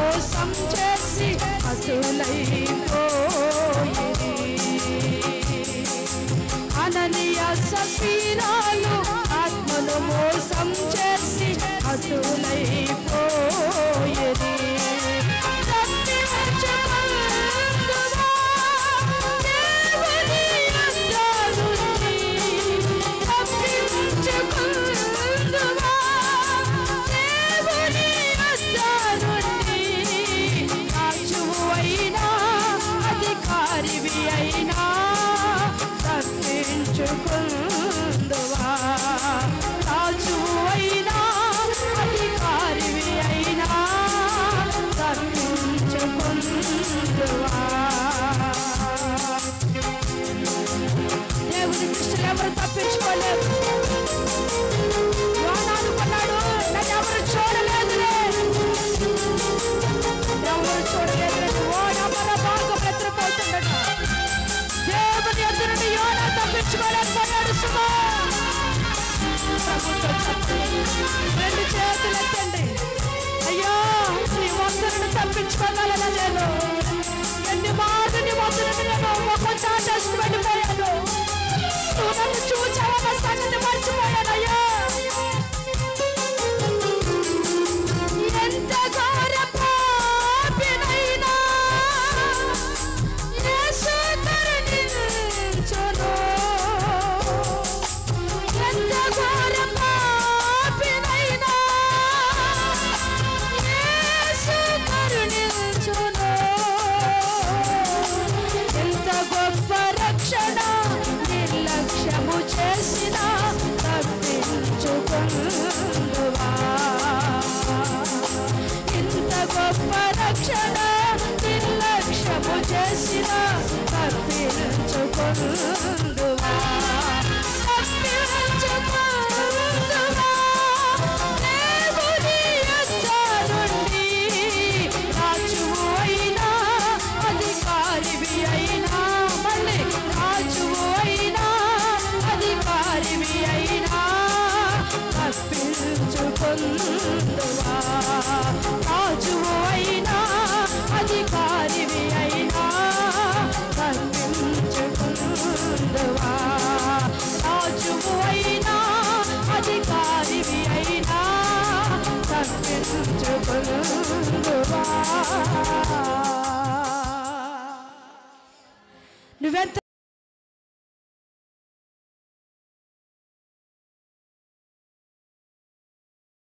మోసం చేసి అతులైపోయిరి అననీయ సఫీరాలు ఆత్మను మోసం చేసి అతులైపోయిరి తప్పించుకుందువా దేవుని యొద్ద నుండి. తప్పించుకుందువా దేవుని యొద్ద నుండి. రాజువు అయినా అధికారివి అయినా తప్పించుకుందువా రాజువు అయినా అధికారివి అయినా తప్పించుకుందువా దేవుని దృష్టిలో ఎవరు తప్పించుకోలేరు యోనా అనుకున్నాడు నన్ను ఎవరు చూడలేదులే ఎవరు చూడలేదులే ఓ నమ్మర బాగా నిద్రపోతుండట దేవుని ఎదురు యోనా తప్పించుకోలేకపోయాడు సుమా ప్రభుతో చెప్పండి రెండు చేతులు ఎత్తండి అయ్యో నీ వంతులను తప్పించుకోగలనా నేను ఎన్ని మాటలు నీ వంతులను నేను ఒక చాటేసి వెళ్ళిపోయాను నువ్వు నన్ను చూచావన్న సంగతి మర్చిపోయానయ్యా ఎంత ఘోర పాపినైనా యేసు కరుణించును. ఎంత ఘోర పాపినైనా యేసు కరుణించును. ఎంత గొప్ప రక్షణ నిర్లక్ష్యము చేసిన తప్పించుకుందువా ఇంత గొప్ప రక్షణ నిర్లక్ష్యము చేసిన తప్పించుకుందువా తప్పించుకుందువా దేవుని యొద్ద నుండి రాజువు అయినా అధికారివి అయినా మళ్ళీ రాజువు అయినా అధికారివి అయినా తప్పించుకుందువా రాజువు అయినా అధికారివి అయినా తప్పించుకుందువా రాజువు అయినా అధికారివి అయినా తప్పించుకుందువా నువ్వెంత